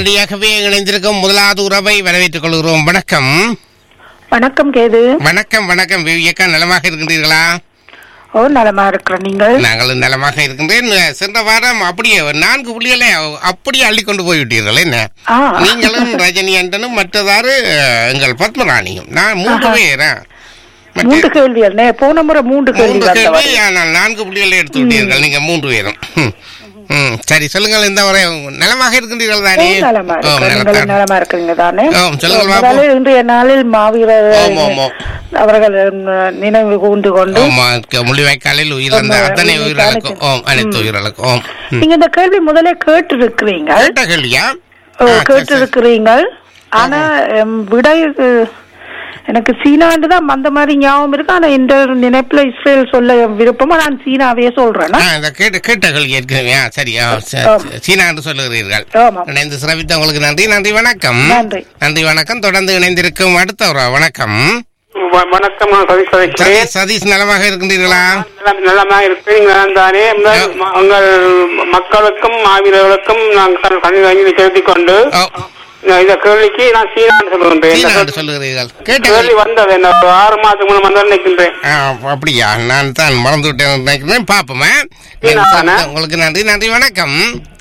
நேரடியாகவே இணைந்திருக்கும் முதலாவது உறவை வரவேற்றுக் கொள்கிறோம் வணக்கம் வணக்கம் கேது வணக்கம் வணக்கம் விவேகா நலமாக இருக்கின்றீர்களா ஓ நலமா இருக்கிற நீங்கள் நாங்களும் நலமாக இருக்கின்றேன் சென்ற வாரம் அப்படியே ஒரு நான்கு புள்ளிகளை அப்படியே அள்ளி கொண்டு போய்விட்டீர்கள் என்ன ஆ. நீங்களும் ரஜினி அண்டனும் மற்றதாறு அஹ், எங்கள் பத்மராணியும் நான் மூன்று ஆஹா. பேரா மற்ற- மூன்று கேள்விகள் நே- போன முறை மூன்று கேள்வி மூன்று கேள்வி வந்தவர் ஆனால் நான்கு புள்ளிகளை எடுத்து விட்டீர்கள் நீங்க மூன்று பேரும் ம். ம் சரி சொல்லுங்கள் இந்த வரை நலமாக இருக்கின்றீர்கள் தானே நலமா ஓ, இருக்கிற நலம் நீங்கள் நலமா இருக்கிறீங்க தானே ஆ, சொல்லுங்கள் முதல்ல பாப்போம். இன்றைய நாளில் மாவீரர் ஆமா, ஆமா. அவர்கள் உம், நினைவு கூர்ந்து கொண்டு ஆமா க- முள்ளிவாய்க்காலில் உயிரிழந்த ஆமா, அத்தனை உயிரிழந்த உயிர்களுக்கும் ஓம் அனைத்து உயிர்களுக்கும் ஓம் ம். நீங்க இந்த கேள்வி முதல்ல கேட்டிருக்கிறீங்க கேட்ட கேள்வியா ஓ, ஆ, சரி, சரி. கேட்டிருக்கிறீங்க ஆனா எம், விடை அஹ், எனக்கு சீனாண்டு தான் அந்த மாதிரி ஞாபகம் இருக்கு ஆனா இந்த நினைப்புல இஸ்ரேல் சொல்ல விருப்பமா நான் சீனாவே சொல்றேன் ஆ, இந்த கேட்ட கேட்ட கேள்வி ஏற்கனவே ஆ, சரி ஆ, ச- ஆமா. சீனா என்று சொல்லுகிறீர்கள் ஆமா இணைந்து சிறப்பித்த உங்களுக்கு நன்றி நன்றி வணக்கம் நன்றி. நன்றி வணக்கம் தொடர்ந்து இணைந்திருக்கும் அடுத்த ஒரு வணக்கம் வ- வணக்கம் நான் சதீஷ் சதீஷ் கதைக்கிறேன் சதீஷ் நலமாக இருக்கின்றீர்களா நல்ல- நல்லமா இருக்கு நீங்க நலந்தானே முதல் ம- உங்கள் மக்களுக்கும் மாவீரர்களுக்கும் நாங்கள் கணிதங்களை செலுத்திக் கொண்டு ஓ, இந்த கேள்விக்கு நான் சீனான்னு சொல்லுகின்றேன் சீனா இந்த என்று சொல்லுகிறீர்கள் கேட்ட கேள்வி கேள்வி வந்தது என்ன ஒரு ஆறு மாதத்துக்கு முன்ன வந்து நினைக்கின்றேன் ஆ, அப்படியா நான் தான் மறந்து விட்டேன் நினைக்கிறேன் பாப்போமே சீனா தானே? உங்களுக்கு நன்றி நன்றி வணக்கம்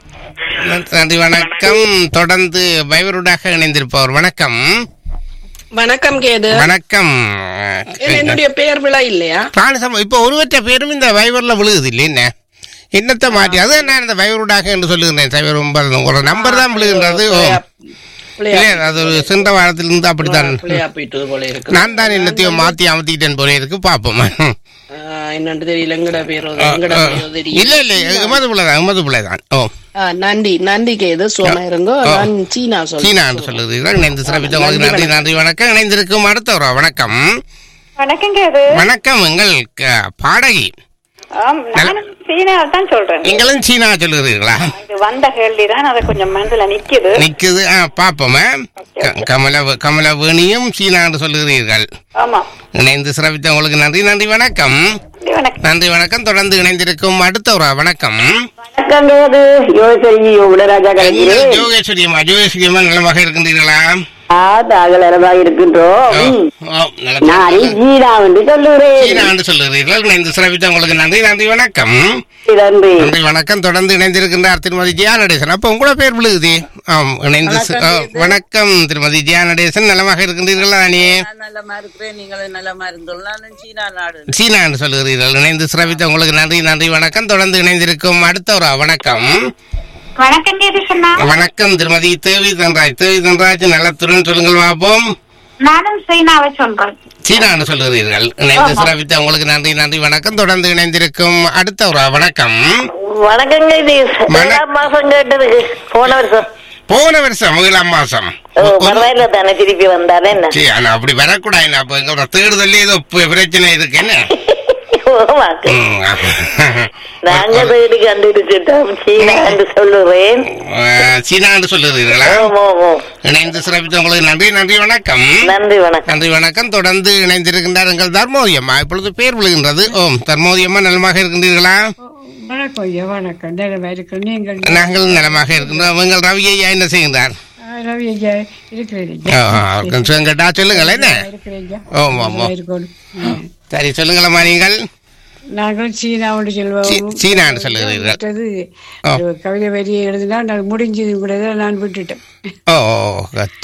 நன்றி வணக்கம் தொடர்ந்து பைவருடாக இணைந்திருப்பவர் வணக்கம் வணக்கம் கேது வணக்கம் ஏன் என்னுடைய பெயர் விழா இல்லையா காணிசம் இப்ப ஒருவற்ற பேரும் இந்த வைவர்ல விழுகுது இல்லை என்ன என்னத்தை மாற்றி அது நான் இந்த வைவருடாக என்று சொல்லுகிறேன் சைவர் ஒன்பது ஒரு நம்பர் தான் விழுகின்றது ஓ. பிள்ளையா இல்லை அது ஒரு சென்ற வாரத்திலிருந்து அப்படித்தான் பிள்ளையா போயிட்டது போல இருக்கு நான் தான் என்னத்தையும் மாத்தி அமர்த்திக்கிட்டேன் போல இருக்கு பாப்போம் ஆஹ், என்னன்னு தெரியல எங்கட பேர் எங்கட பேர் தெரியும் இல்ல இல்ல எமது பிள்ளை தான் எமது பிள்ளை தான் ஓ ஆஹ், நன்றி நன்றி கேது சோமா இருங்கோ ஆ. நான் சீனா சொல்றேன் சீனா என்று சொல்லுகிறீர்கள் இணைந்து சிறப்பித்த உங்களுக்கு நன்றி நன்றி வணக்கம் இணைந்திருக்கும் அடுத்த ஒரு வணக்கம் வணக்கம் கேது வணக்கம் எங்கள் க- பாடகி ஆம், நானும் சீனாவை தான் சொல்றேன் நீங்களும் சீனா சொல்லுகிறீர்களா இது வந்த கேள்வி தான் அது கொஞ்சம் மனசுல நிக்குது நிக்குது ஆ, பாப்போமே க- கமல கமலவேணியும் சீனா என்று சொல்லுகிறீர்கள் ஆமா இணைந்து சிறப்பித்த உங்களுக்கு நன்றி நன்றி வணக்கம் நன்றி, வணக்கம் நன்றி வணக்கம் தொடர்ந்து இணைந்திருக்கும் அடுத்த ஒரு வணக்கம் வணக்கம் கேது யோசரி உடராஜா எங்கள் கலைஞரே ஜோகேஸ்வரியம்மா ஜோகேஸ்வரியம்மா நலமாக இருக்கின்றீர்களா ஆ தாகலரமாக இருக்கின்றோம் ஓ, ம். ஓ, நலம். நான் ஜீரா என்று சொல்லுகிறேன் சீனா என்று சொல்லுகிறீர்கள் இணைந்து சிறப்பித்த உங்களுக்கு நன்றி நன்றி வணக்கம் நன்றி நன்றி வணக்கம் தொடர்ந்து இணைந்திருக்கின்றார் திருமதி ஜியா நடேசன் அப்ப உங்களோட பேர் விழுகுது ஆம் இணைந்து சி- ஆ, வணக்கம் திருமதி ஜியா நடேசன் நலமாக இருக்கின்றீர்களா அணி நான் நல்லமா இருக்கிறேன் நீங்களும் நல்லமா இருந்தோம் நான் சீனா நாடு சீனா என்று சொல்லுகிறீர்கள் இணைந்து சிறப்பித்த உங்களுக்கு நன்றி நன்றி வணக்கம் தொடர்ந்து இணைந்திருக்கும் அடுத்த ஒரு வணக்கம் வணக்கம் கேது சொன்னா வணக்கம் திருமதி தேவி தன்ராஜ் தேவி தன்ராஜ் நலத்துடன் சொல்லுங்கள் பார்ப்போம் நானும் சீனாவை சொல்றேன் சீனா என்று சொல்லுகிறீர்கள் இணைந்து சிறப்பித்த உங்களுக்கு நன்றி நன்றி வணக்கம் தொடர்ந்து இணைந்திருக்கும் அடுத்த ஒரு வணக்கம் வணக்கங்க இது வண- ஏழாம் மாசம் கேட்டதுக்கு போன வருஷம் போன வருஷம் ஏழாம் மாசம் ஓ பரவாயில்ல தானே திருப்பி வந்தானே என்ன சரி, ஆனா அப்படி வரக்கூடாது அப்ப எங்களோட தேடுதல்ல ஏதோ பி- பிரச்சனை இருக்கு என்ன ஓமாக்கு ம். நாங்க தேடி கண்டுபிடிச்சிட்டோம் சீனா என்று சொல்லுறேன் அஹ், சீனா என்று சொல்லுகிறீர்களா ஓம் ஓம் ஓம் இணைந்து சிறப்பித்த உங்களுக்கு நன்றி நன்றி வணக்கம் நன்றி வணக்கம் நன்றி வணக்கம் தொடர்ந்து இணைந்திருக்கின்றார் எங்கள் தர்மோதியம்மா இப்பொழுது பேர் விழுகின்றது ஓம் தர்மோதியம்மா நலமாக இருக்கின்றீர்களா வணக்கம் ஐயா வணக்கம் நிலமா இருக்கு நீங்கள் நாங்கள் நலமாக இருக்கின்றோம் எங்கள் ரவி ஐயா என்ன செய்கின்றார் ஆ, ரவி ஐயா இருக்கிறேன் ஆ, அவருக்கு சுகம் கேட்டா சொல்லுங்கள் என்ன இருக்கிறேன் ஐயா ஓம் ஆமா இருக்கணும் ம். சரி சொல்லுங்களம்மா நீங்கள் நாங்களும் சீனாவோடு சீ- செல்வோம் சீனான்னு சொல்லுகிறீர்கள் விட்டது ஆ. ஒரு கவிதை வரி எழுதினா நான் முடிஞ்சது கூட தான் நான் விட்டுட்டேன் ஓ ஓ, ஓ,